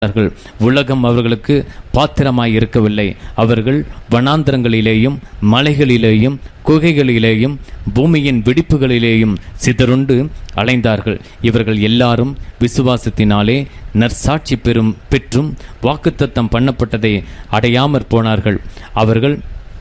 அவர்கள் உலகம் அவர்களுக்கு பாத்திரமாய் இருக்கவில்லை அவர்கள் வனாந்தரங்களிலேயும் மலைகளிலேயும் குகைகளிலேயும் பூமியின் வெடிப்புகளிலேயும் சிதறுண்டு அலைந்தார்கள் இவர்கள் எல்லாரும் விசுவாசத்தினாலே நற்சாட்சி பெறும் பெற்றும் வாக்குத்தத்தம் பண்ணப்பட்டதை அடையாமற் போனார்கள் அவர்கள்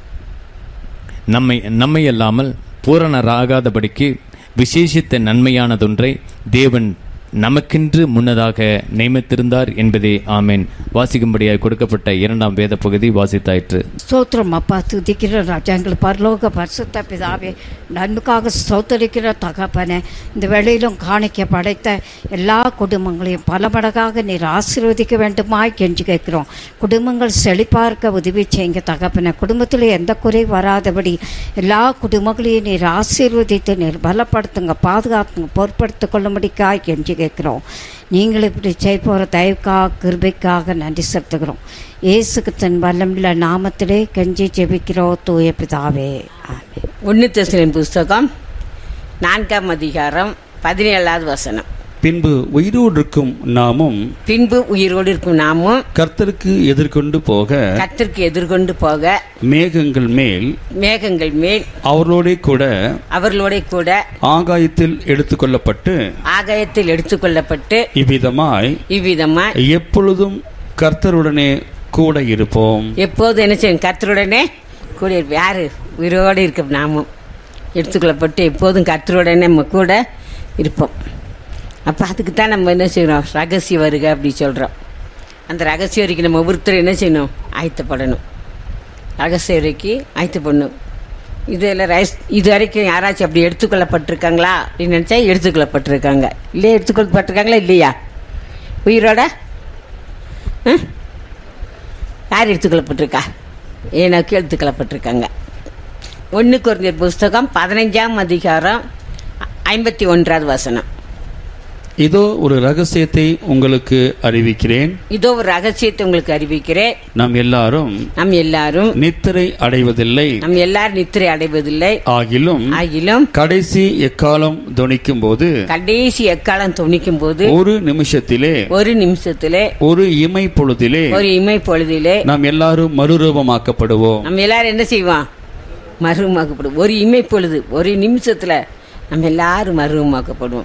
நம்மை நம்மை அல்லாமல் பூரணராகாதபடிக்கு விசேஷித்த நன்மையானதொன்றை தேவன் நமக்கென்று முன்னதாக நியமித்திருந்தார் என்பதே ஆமேன் வாசிக்கும்படியாய் கொடுக்கப்பட்ட இரண்டாம் வேத பகுதி வாசித்தாயிற்று ஸ்தோத்திரம் அப்பா துதிக்கிற ராஜா எங்கள் பரலோக பரிசுத்த பிதாவே நன்மைக்காக ஸ்தோத்தரிக்கிற தகப்பனே இந்த வேளையிலும் காணிக்க படைத்த எல்லா குடும்பங்களையும் பல மடங்காக நீர் ஆசீர்வதிக்க வேண்டுமாய் கெஞ்சி கேட்கிறோம் குடும்பங்கள் செழிப்பார்க்க உதவி செய்யுங்க தகப்பனே குடும்பத்தில் எந்த குறை வராதபடி எல்லா குடும்பங்களையும் நீர் ஆசீர்வதித்து நீர் பலப்படுத்துங்க பாதுகாத்துங்க பொறுப்படுத்திக் கொள்ளும்படிக்காய் கெஞ்சி கேட்கிறோம் நீங்கள் இப்படி செய்ய போகிற தயவுக்காக கிருபைக்காக நன்றி செலுத்துகிறோம் இயேசுக்கு தன் வல்லமுள்ள நாமத்திலே கெஞ்சி ஜெபிக்கிறோம் தூய பிதாவே ஆமென் ஒன்று தெசலின் புஸ்தகம் நான்காம் அதிகாரம் பதினேழாவது வசனம் பின்பு உயிரோடு இருக்கும் நாமும் பின்பு உயிரோடு இருக்கும் நாமும் கர்த்தருக்கு எதிர்கொண்டு போக கத்திற்கு எதிர்கொண்டு போக மேகங்கள் மேல் மேகங்கள் மேல் அவர்களோடே கூட அவர்களோட கூட ஆகாயத்தில் எடுத்துக்கொள்ளப்பட்டு ஆகாயத்தில் எடுத்துக்கொள்ளப்பட்டு இவ்விதமாய் இவ்விதமாய் எப்பொழுதும் கர்த்தருடனே கூட இருப்போம் எப்போது என்ன செய்யும் கர்த்தருடனே கூட இருப்போம் யாரு உயிரோடு இருக்க நாமும் எடுத்துக்கொள்ளப்பட்டு எப்போதும் கர்த்தருடனே நம்ம கூட இருப்போம் அப்போ அதுக்கு தான் நம்ம என்ன செய்கிறோம் ரகசிய வருக அப்படி சொல்கிறோம் அந்த ரகசிய வரைக்கும் நம்ம ஒவ்வொருத்தரும் என்ன செய்யணும் ஆயத்தப்படணும் ரகசிய வரைக்கும் ஆயத்தப்படணும் இதில் ரைஸ் இது வரைக்கும் யாராச்சும் அப்படி எடுத்துக்கொள்ளப்பட்டிருக்காங்களா அப்படின்னு நினச்சா எடுத்துக்கொள்ளப்பட்டிருக்காங்க இல்லையா எடுத்துக்கொள்ளப்பட்டிருக்காங்களா இல்லையா உயிரோட ஆ? யார் எடுத்துக்கொள்ளப்பட்டிருக்கா ஏனாக்கு எடுத்துக்கொள்ளப்பட்டிருக்காங்க ஒன்று குறைஞ்ச புஸ்தகம் பதினஞ்சாம் அதிகாரம் ஐம்பத்தி ஒன்றாவது வசனம் இதோ ஒரு ரகசியத்தை உங்களுக்கு அறிவிக்கிறேன் இதோ ஒரு ரகசியத்தை உங்களுக்கு அறிவிக்கிறேன் நாம் எல்லாரும் நம் எல்லாரும் நித்திரை அடைவதில்லை நம் எல்லாரும் நித்திரை அடைவதில்லை ஆகிலும் ஆகிலும் கடைசி எக்காலம் தொனிக்கும் போது கடைசி எக்காலம் துணிக்கும் போது ஒரு நிமிஷத்திலே ஒரு நிமிஷத்திலே ஒரு இமை பொழுதிலே ஒரு இமை பொழுதிலே நாம் எல்லாரும் மறுரூபமாக்கப்படுவோம் நம்ம எல்லாரும் என்ன செய்வோம் மருவமாக்கப்படும் ஒரு இமை பொழுது ஒரு நிமிஷத்துல நம்ம எல்லாரும் மருவமாக்கப்படுவோம்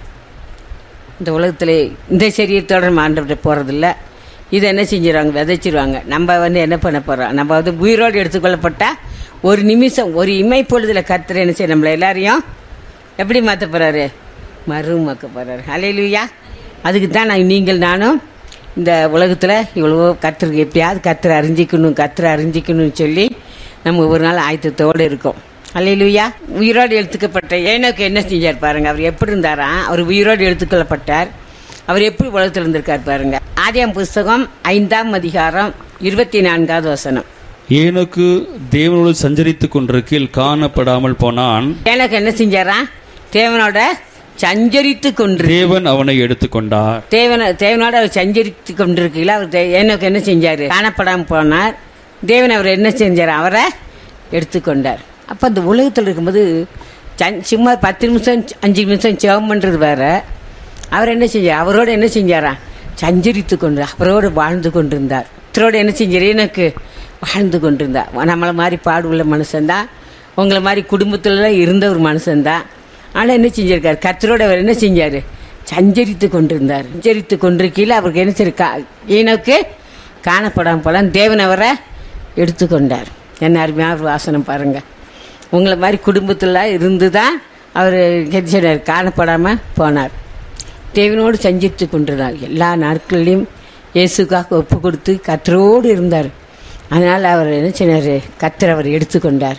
இந்த உலகத்திலே இந்த சரீரத்தோட நம்ம ஆண்டவர்கிட்ட போறதில்ல இதை என்ன செஞ்சிருவாங்க விதைச்சிருவாங்க நம்ம வந்து என்ன பண்ண போறோம் நம்ம வந்து உயிரோடு எடுத்துக்கொள்ளப்பட்டா ஒரு நிமிஷம் ஒரு இமை பொழுதுல கத்துற என்ன செய்ய நம்மள எல்லாரையும் எப்படி மாற்ற போறாரு மருவமாக்க போறாரு அலையிலுயா அதுக்கு தான் நான் நீங்கள் நானும் இந்த உலகத்தில் இவ்வளவோ கத்துருக்கு எப்படியாவது கத்துற அறிஞ்சிக்கணும் கத்துற அறிஞ்சிக்கணும்னு சொல்லி நம்ம ஒரு நாள் ஆயத்தத்தோடு இருக்கோம் அல்லையிலுயா உயிரோடு எடுத்துக்கப்பட்ட ஏனோக்கு என்ன செஞ்சார் பாருங்க அவர் எப்படி இருந்தாராம் அவர் உயிரோடு எடுத்துக்கொள்ளப்பட்டார் அவர் எப்படி உலகத்தில் இருந்திருக்கார் பாருங்க ஆதியாம் புஸ்தகம் ஐந்தாம் அதிகாரம் இருபத்தி நான்காவது வசனம் ஏனோக்கு தேவனோடு சஞ்சரித்துக் கொண்டிருக்கையில் காணப்படாமல் போனான் ஏனோக்கு என்ன செஞ்சாரா தேவனோட சஞ்சரித்து கொண்டு தேவன் அவனை எடுத்துக்கொண்டார் தேவன தேவனோட அவர் சஞ்சரித்து கொண்டிருக்கையில் அவர் தே- ஏனோக்கு என்ன செஞ்சார் காணப்படாமல் போனார் தேவன் அவர் என்ன செஞ்சார் அவரை எடுத்துக்கொண்டார் அப்போ அந்த உலகத்தில் இருக்கும்போது சன்- சும்மா பத்து நிமிஷம் அஞ்சு நிமிஷம் ஜெபம் பண்ணுறது வேற அவர் என்ன செஞ்சார் அவரோட என்ன செஞ்சாரா சஞ்சரித்து கொண்டு அவரோடு வாழ்ந்து கொண்டிருந்தார் இத்தரோடு என்ன செஞ்சார் எனக்கு வாழ்ந்து கொண்டிருந்தார் நம்மளை மாதிரி பாடுள்ள மனுஷன்தான் உங்களை மாதிரி குடும்பத்துலலாம் இருந்த ஒரு மனுஷன்தான் ஆனால் என்ன செஞ்சிருக்காரு கர்த்தரோட அவர் என்ன செஞ்சார் சஞ்சரித்து கொண்டிருந்தார் சஞ்சரித்து கொண்டிருக்கையில் அவருக்கு என்ன சரி கா ஈனோக்கு காணப்படாமல் போலாம் தேவன் அவரை எடுத்துக்கொண்டார் என்ன அருமையாக ஒரு வாசனம் பாருங்க உங்களை மாதிரி குடும்பத்தில் இருந்து தான் அவர் சொன்னார் காணப்படாமல் போனார் தேவனோடு சஞ்சித்து கொண்டிருந்தார் எல்லா நாட்களிலும் இயேசுக்காக ஒப்பு கொடுத்து கத்தரோடு இருந்தார் அதனால் அவர் என்ன சொன்னார் கத்தர் அவர் எடுத்துக்கொண்டார்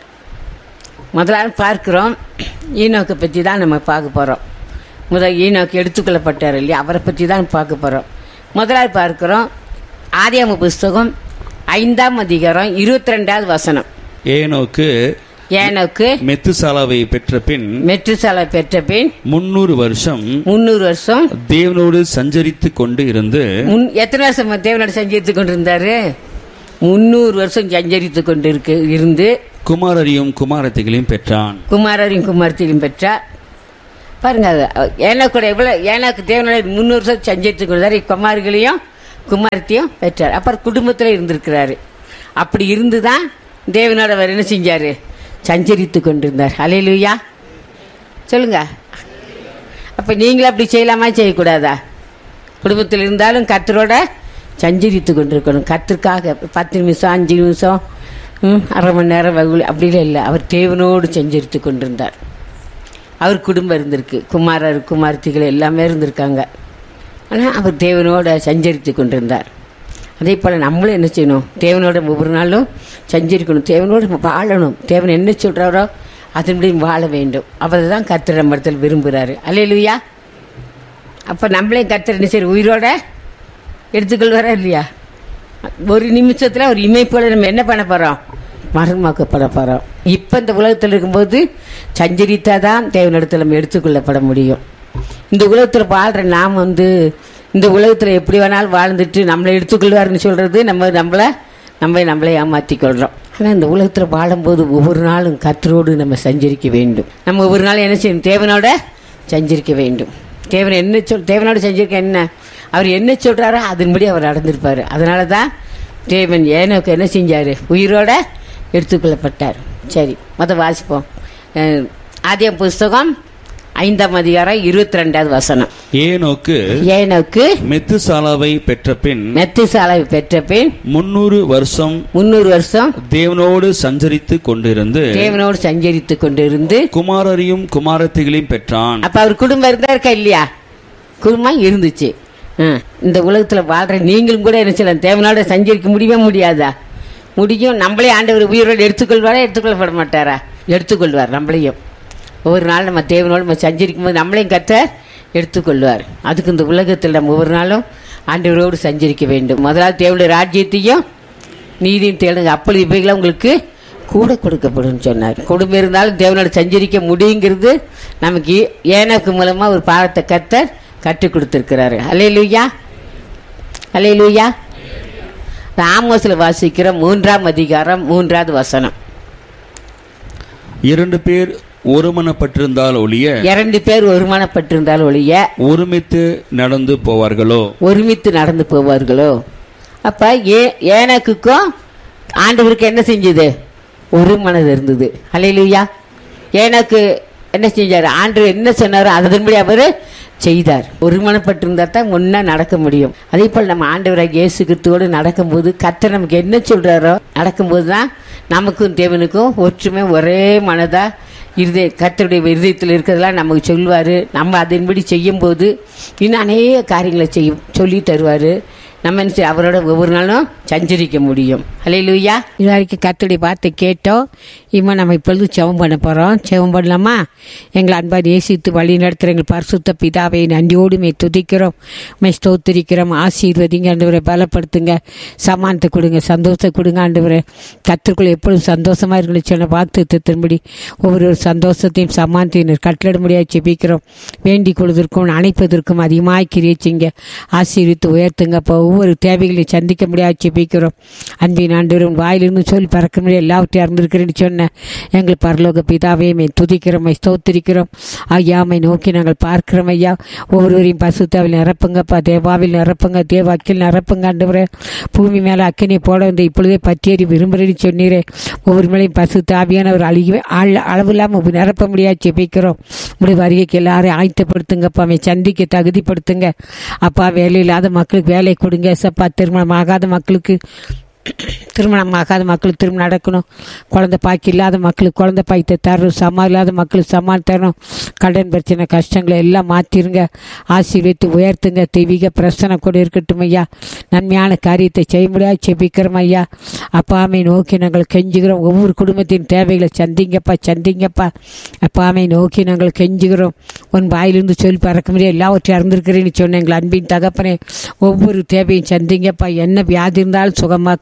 முதலாவது பார்க்கிறோம் ஈனோக்கை பற்றி தான் நம்ம பார்க்க போகிறோம் முதல் ஈனோக்கு எடுத்துக்கொள்ளப்பட்டார் இல்லையா அவரை பற்றி தான் பார்க்க போகிறோம் முதலாவது பார்க்கிறோம் ஆதியாம புஸ்தகம் ஐந்தாம் அதிகாரம் இருபத்தி ரெண்டாவது வசனம் ஏனோக்கு ஏனோக்கு மெத்துசாலாவை பெற்ற பின் மெட்ரிசாலை பெற்ற பின் முன்னூறு வருஷம் முந்நூறு வருஷம் தேவனோடு சஞ்சரித்து கொண்டு இருந்து முன் எத்தனை வருஷம் தேவனோட சஞ்சரித்து கொண்டிருந்தாரு முந்நூறு வருஷம் சஞ்சரித்து கொண்டு இருக்கு இருந்து குமாரரையும் குமாரத்திகளையும் பெற்றான் குமாரரையும் குமாரத்தையும் பெற்றார் பாருங்க அது ஏனா கூட எவ்வளோ ஏனாக்கு தேவனோட முந்நூறு வருஷம் சஞ்சரித்து கொண்டாரு குமார்களையும் குமாரத்தையும் பெற்றார் அப்புறம் குடும்பத்தில் இருந்திருக்கிறாரு அப்படி இருந்து தான் தேவனோட அவர் என்ன செஞ்சாரு சஞ்சரித்து கொண்டிருந்தார் அலையிலுயா சொல்லுங்க அப்போ நீங்களும் அப்படி செய்யலாமா செய்யக்கூடாதா குடும்பத்தில் இருந்தாலும் கத்தரோட சஞ்சரித்து கொண்டிருக்கணும் கத்திற்காக பத்து நிமிஷம் அஞ்சு நிமிஷம் ம், அரை மணி நேரம் வகுல் அப்படிலாம் இல்லை அவர் தேவனோடு சஞ்சரித்து கொண்டிருந்தார் அவர் குடும்பம் இருந்திருக்கு குமாரர் குமார்த்திகள் எல்லாமே இருந்திருக்காங்க ஆனால் அவர் தேவனோட சஞ்சரித்து கொண்டிருந்தார் அதே போல் நம்மளும் என்ன செய்யணும் தேவனோட ஒவ்வொரு நாளும் சஞ்சரிக்கணும் தேவனோடு நம்ம வாழணும் தேவன் என்ன சொல்கிறாரோ அதன்படி வாழ வேண்டும் அவர் தான் கத்திர நம்மிடத்தில் விரும்புகிறாரு அல்லையா அப்போ நம்மளையும் கத்திர என்ன சரி உயிரோட எடுத்துக்கொள்வாரா இல்லையா ஒரு நிமிஷத்தில் ஒரு இமைப்போல நம்ம என்ன பண்ண போகிறோம் மரணமாக்கப்பட போகிறோம் இப்போ இந்த உலகத்தில் இருக்கும்போது சஞ்சரித்தாதான் தேவனிடத்தில் நம்ம எடுத்துக்கொள்ளப்பட முடியும் இந்த உலகத்தில் வாழ்கிற நாம் வந்து இந்த உலகத்தில் எப்படி வேணாலும் வாழ்ந்துட்டு நம்மளை எடுத்துக்கொள்வாருன்னு சொல்கிறது நம்ம நம்மளை நம்ம நம்மளை ஏமாற்றிக் கொள்கிறோம் ஆனால் இந்த உலகத்தில் வாழும்போது ஒவ்வொரு நாளும் கத்தரோடு நம்ம சஞ்சரிக்க வேண்டும் நம்ம ஒவ்வொரு நாளும் என்ன செய்யணும் தேவனோட சஞ்சரிக்க வேண்டும் தேவன் என்ன சொல் தேவனோட சஞ்சரிக்க என்ன அவர் என்ன சொல்கிறாரோ அதன்படி அவர் நடந்திருப்பார் அதனால தான் தேவன் ஏனோக்கு என்ன செஞ்சார் உயிரோட எடுத்துக்கொள்ளப்பட்டார் சரி மொதல் வாசிப்போம் அஹ், ஆதியம் புஸ்தகம் ஐந்தாம் அதிகாரம் இருபத்தி ரெண்டாவது வசனம் ஏனோக்கு ஏனோக்கு மெத்துசாலாவை பெற்ற பின் மெத்துசாலை பெற்ற பின் முன்னூறு வருஷம் முன்னூறு வருஷம் தேவனோடு சஞ்சரித்து கொண்டிருந்து தேவனோடு சஞ்சரித்து கொண்டிருந்து குமாரரையும் குமாரத்திகளையும் பெற்றான் அப்ப அவர் குடும்பம் இருந்தா இருக்கா இல்லையா குடும்பம் இருந்துச்சு ஆ, இந்த உலகத்துல வாழ்ற நீங்களும் கூட என்ன செய்யலாம் தேவனோட சஞ்சரிக்க முடியவே முடியாதா முடியும் நம்மளே ஆண்டவர் உயிரோடு எடுத்துக்கொள்வாரா எடுத்துக்கொள்ளப்பட மாட்டாரா எடுத்துக்கொள்வார் நம்மளையும் ஒவ்வொரு நாள் நம்ம தேவனோடு நம்ம சஞ்சரிக்கும் போது நம்மளையும் கத்த எடுத்துக்கொள்வார் அதுக்கு இந்த உலகத்தில் நம்ம ஒவ்வொரு நாளும் ஆண்டவரோடு சஞ்சரிக்க வேண்டும் முதலாவது தேவனுடைய ராஜ்யத்தையும் நீதியும் தேடுங்க அப்பொழுது இவைகளை உங்களுக்கு கூட கொடுக்கப்படும் சொன்னார் குடும்பம் இருந்தாலும் தேவனோட சஞ்சரிக்க முடியுங்கிறது நமக்கு ஏனக்கு மூலமா ஒரு பாடத்தை கத்தர் கற்றுக் கொடுத்துருக்கிறாரு அலே லூயா அலே லூயா ஆமோஸில் வாசிக்கிற மூன்றாம் அதிகாரம் மூன்றாவது வசனம் இரண்டு பேர் ஒருமனப்பட்டிருந்தால் ஒழிய இரண்டு பேர் ஒருமனப்பட்டிருந்தால் ஒழிய ஒருமித்து நடந்து போவார்களோ ஒருமித்து நடந்து போவார்களோ அப்ப ஏ ஏனக்குக்கும் ஆண்டவருக்கு என்ன செஞ்சது ஒரு மனது இருந்தது அலையிலுயா ஏனக்கு என்ன செஞ்சார் ஆண்டவர் என்ன சொன்னாரோ அதன்படி அவர் செய்தார் ஒருமனப்பட்டிருந்தா தான் முன்னா நடக்க முடியும் அதே போல் நம்ம ஆண்டவராக இயேசு கிறிஸ்துவோடு நடக்கும்போது கர்த்தர் நமக்கு என்ன சொல்றாரோ நடக்கும்போது தான் நமக்கும் தேவனுக்கும் ஒற்றுமை ஒரே மனதா இருதய கர்த்தருடைய இருதயத்தில் இருக்கிறதெல்லாம் நமக்கு சொல்லுவார் நம்ம அதன்படி செய்யும்போது இன்னும் அநேக காரியங்களை செய்யும் சொல்லி தருவார் நம்ம என்ன செய்ய- அவரோட ஒவ்வொரு நாளும் சஞ்சரிக்க முடியும் ஹலே லூயா இது வரைக்கும் கர்த்தருடைய வார்த்தை கேட்டோம் இம்மா நம்ம இப்பொழுது செவம் பண்ண போகிறோம் செவம் பண்ணலாமா எங்களை அன்பாக நேசித்து வழி நடத்துகிற எங்கள் பரிசுத்த பிதாவை நன்றியோடு மே துதிக்கிறோம் மே ஸ்தோத்திரிக்கிறோம் ஆசீர்வதிங்க ஆண்டவரை பலப்படுத்துங்க சமானத்தை கொடுங்க சந்தோஷத்தை கொடுங்க ஆண்டவரை கத்திற்குள்ள எப்பொழுதும் சந்தோஷமா இருக்கணும் சொன்ன வாக்குத்தத்தின்படி ஒவ்வொரு ஒரு சந்தோஷத்தையும் சமானத்தையும் கட்டளிட முடியாது ஜெபிக்கிறோம் வேண்டிக் கொள்வதற்கும் அணைப்பதற்கும் அதிகமாக கிரியச்சிங்க ஆசீர்வித்து உயர்த்துங்க அப்போ ஒவ்வொரு தேவைகளையும் சந்திக்க முடியாது ஜெபிக்கிறோம் அன்பின் ஆண்டவரும் வாயிலிருந்து சொல்லி பறக்க முடியாது எல்லாவற்றையும் அறிந்திருக்கிறேன்னு சொன்ன எங்கள் பரலோக பிதாவே மே துதிக்கிறோம் மை ஸ்தோத்திரிக்கிறோம் ஐயாமை நோக்கி நாங்கள் பார்க்கிறோம் ஐயா ஒவ்வொருவரையும் பசுத்தாவில் நிரப்புங்கப்பா தேவாவில் நிரப்புங்க தேவாக்கில் நிரப்புங்க ஆண்டவரே பூமி மேலே அக்கினி போட வந்து இப்பொழுதே பற்றியறி விரும்புகிறேன்னு சொன்னீரே ஒவ்வொரு மேலையும் பசு தாவியானவர் அழுகி ஆள் அளவு இல்லாமல் நிரப்ப முடியாது ஜெபிக்கிறோம் உடைய வருகைக்கு எல்லாரையும் ஆயத்தப்படுத்துங்கப்பா மை சந்திக்க தகுதிப்படுத்துங்க அப்பா வேலை இல்லாத மக்களுக்கு வேலை கொடுங்க சப்பா திருமணம் ஆகாத மக்களுக்கு திருமணம் ஆகாத மக்களுக்கு திருமணம் நடக்கணும் குழந்தை பாக்கி இல்லாத மக்களுக்கு குழந்தை பாய்த்தை தரணும் சமா இல்லாத மக்களுக்கு சமான் தரணும் கடன் பிரச்சனை கஷ்டங்களை எல்லாம் மாற்றிருங்க ஆசீர்வித்து உயர்த்துங்க தெய்வீக பிரச்சனை கூட இருக்கட்டும் ஐயா நன்மையான காரியத்தை செய்ய முடியாது செபிக்கிறோம் ஐயா அப்பாமை நோக்கி நாங்கள் கெஞ்சுகிறோம் ஒவ்வொரு குடும்பத்தின் தேவைகளை சந்திங்கப்பா சந்திங்கப்பா அப்பாமை நோக்கி நாங்கள் கெஞ்சுகிறோம் உன் வாயிலிருந்து சொல்லி பறக்க முடியாது எல்லாவற்றையும் அறிந்திருக்கிறேன்னு சொன்னேன் எங்கள் அன்பின் தகப்பனே ஒவ்வொரு தேவையும் சந்திங்கப்பா என்ன வியாதி இருந்தாலும் சுகமாக்குங்க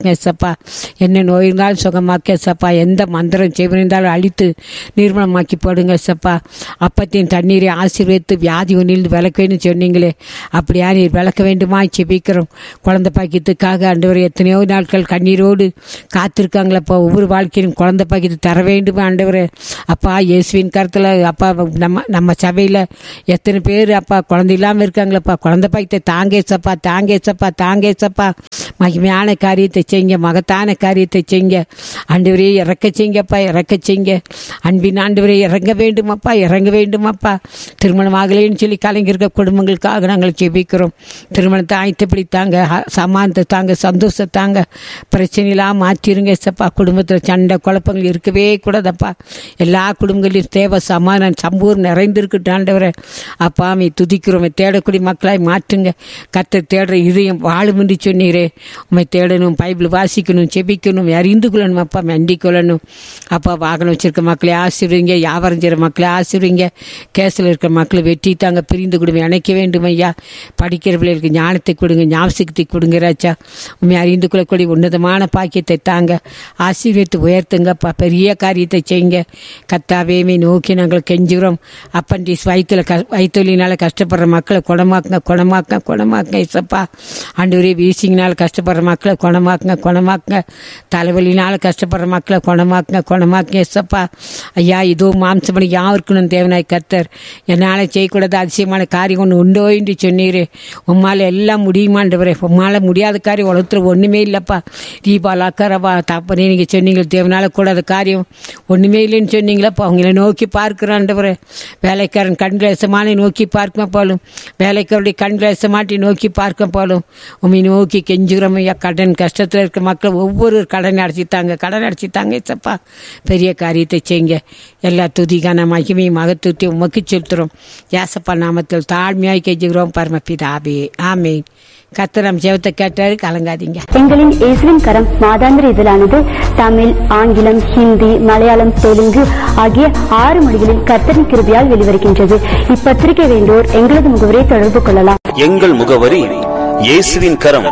சுகமாக்குங்க சப்பா என்ன நோய் இருந்தாலும் சுகமாக்க சப்பா எந்த மந்திரம் செய்வனிருந்தாலும் அழித்து நிர்மலமாக்கி போடுங்க சப்பா அப்பத்தின் தண்ணீரை ஆசீர்வதித்து வியாதி ஒன்றில் விளக்க வேண்டும் சொன்னீங்களே அப்படியா நீர் விளக்க வேண்டுமா செபிக்கிறோம் குழந்தை பாக்கியத்துக்காக ஆண்டவர் எத்தனையோ நாட்கள் கண்ணீரோடு காத்திருக்காங்களப்பா ஒவ்வொரு வாழ்க்கையிலும் குழந்தை பாக்கியத்தை தர வேண்டுமா ஆண்டவர் அப்பா இயேசுவின் கருத்தில் அப்பா நம்ம நம்ம சபையில் எத்தனை பேர் அப்பா குழந்தை இல்லாமல் இருக்காங்களப்பா குழந்தை பாக்கியத்தை தாங்கேசப்பா தாங்கேசப்பா தாங்கேசப்பா மகிமையான காரியத்தை செய்யுங்க மகத்தான காரியத்தை செய்யுங்க ஆண்டவரே இறக்க செய்யுங்கப்பா இறக்க செய்யுங்க அன்பின் ஆண்டவரே இறங்க வேண்டுமப்பா இறங்க வேண்டுமப்பா திருமணம் ஆகலைன்னு சொல்லி கலைஞர்கள் குடும்பங்களுக்காக நாங்கள் ஜெபிக்கிறோம் திருமணத்தை ஆயத்தப்படி தாங்க ஹ- சமானத்தை தாங்க சந்தோஷத்தை தாங்க பிரச்சனையெல்லாம் மாற்றிருங்க சப்பா குடும்பத்தில் சண்டை குழப்பங்கள் இருக்கவே கூடாதப்பா எல்லா குடும்பங்களிலும் தேவை சமாதானம் சம்பூர் நிறைந்திருக்கட்டும் ஆண்டவரே அப்பா மீ துதிக்கிறோம் உம்மை தேடக்கூடிய மக்களாய் மாற்றுங்க கத்தை தேடுற இதயம் வாழும் என்று சொன்னீரே உண்மை தேடணும் பைபிள் வாசிக்கணும் செபிக்கணும் அறிந்து கொள்ளணும் அப்பா மண்டி கொள்ளணும் அப்பா வாகனம் வச்சிருக்க மக்களை ஆசிர்வீங்க வியாபாரம் செய்கிற மக்களை ஆசிர்வீங்க கேஸில் இருக்கிற மக்களை வெட்டி தாங்க பிரிந்து கொடுங்க இணைக்க வேண்டும் ஐயா படிக்கிற பிள்ளைகளுக்கு ஞானத்தை கொடுங்க ஞாபகத்தை கொடுங்க ராஜா உண்மை அறிந்து கொள்ளக்கூடிய உன்னதமான பாக்கியத்தை தாங்க ஆசீர்வதித்து உயர்த்துங்கப்பா பெரிய காரியத்தை செய்யுங்க கத்தாவேமே நோக்கி நாங்கள் கெஞ்சுகிறோம் அப்பண்டிஸ் வயிற்றுல க வயிற்றுலினால கஷ்டப்படுற மக்களை குணமாக்குங்க குணமாக்குங்க குணமாக்குங்க இசப்பா ஆண்டவரே வீசிங்கனால கஷ்டப்படுற மக்களை குணமாக்குங்க குணமாக்குங்க தலைவலினால கஷ்டப்படுற மக்களை குணமாக்குங்க குணமாக்குங்க இசப்பா ஐயா இதோ மாம்சமணி யாருக்கணும் தேவனாய் கத்தர் என்னால் செய்யக்கூடாது அதிசயமான காரியம் ஒன்று உண்டோ என்று சொன்னீரே உம்மால் எல்லாம் முடியுமாண்டவரே உம்மால் முடியாத காரியம் உலகத்தில் ஒன்றுமே இல்லைப்பா தீபாவளி அக்கறவா தப்பனே நீங்கள் சொன்னீங்க தேவனால கூடாத காரியம் ஒன்றுமே இல்லைன்னு சொன்னீங்களப்பா அவங்கள நோக்கி பார்க்கிறாண்டவரே வேலைக்காரன் கண்கிலேசமான நோக்கி பார்க்க போலும் வேலைக்காரருடைய கண்கிலேசமாட்டி நோக்கி பார்க்க போலும் உண்மை நோக்கி கெஞ்சுகிறோம் ஐயா கடன் கஷ்டத்தில் இருக்க மக்கள் ஒவ்வொரு கடன் அடைச்சித்தாங்க கடன் அடைச்சித்தாங்க சப்பா பெரிய காரியத்தை செய்யுங்க எல்லா துதிக்கான மகிமையும் மகத்துவத்தையும் உமக்கு செலுத்துகிறோம் யாசப்பா நாமத்தில் தாழ்மையாய் கெஞ்சுகிறோம் பரமபிதாபே ஆமேன் கத்திரம் ஜெபத்தை கேட்டாரு கலங்காதீங்க எங்களின் இயேசுவின் கரம் மாதாந்திர இதழானது தமிழ் ஆங்கிலம் ஹிந்தி மலையாளம் தெலுங்கு ஆகிய ஆறு மொழிகளில் கர்த்தரின் கிருபையால் வெளிவருகின்றது இப்பத்திரிகை வேண்டோர் எங்களது முகவரை தொடர்பு கொள்ளலாம் எங்கள் முகவரி இயேசுவின் கரம்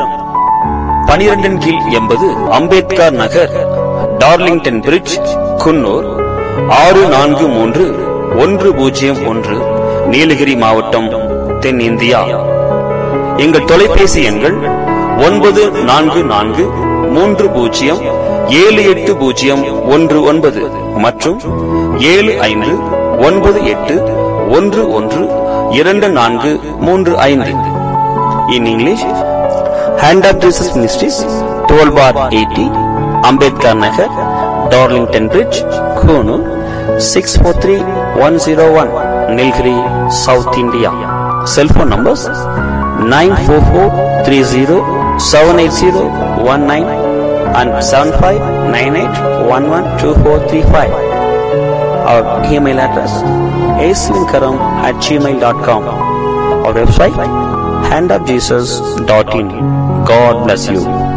பனிரெண்டின் கீழ் எண்பது அம்பேத்கர் நகர் டார்லிங்டன் பிரிட்ஜ் குன்னூர் ஆறு நான்கு மூன்று ஒன்று பூஜ்ஜியம் ஒன்று நீலகிரி மாவட்டம் தென்னிந்தியா எங்கள் தொலைபேசி எண்கள் ஒன்பது நான்கு நான்கு மூன்று பூஜ்ஜியம் ஏழு எட்டு பூஜ்ஜியம் ஒன்று ஒன்பது மற்றும் ஏழு ஐந்து ஒன்பது எட்டு ஒன்று ஒன்று இரண்டு நான்கு மூன்று ஐந்து in English hand of Jesus ministries twelve bar eighty Ambedkar Nagar Darlington bridge Coonoor six four three one zero one Nilgiri south India cellphone numbers nine four four three zero seven eight zero one nine and seven five nine eight one one two four three five our email address aslinkaram at gmail.com our website handofjesus.in god bless you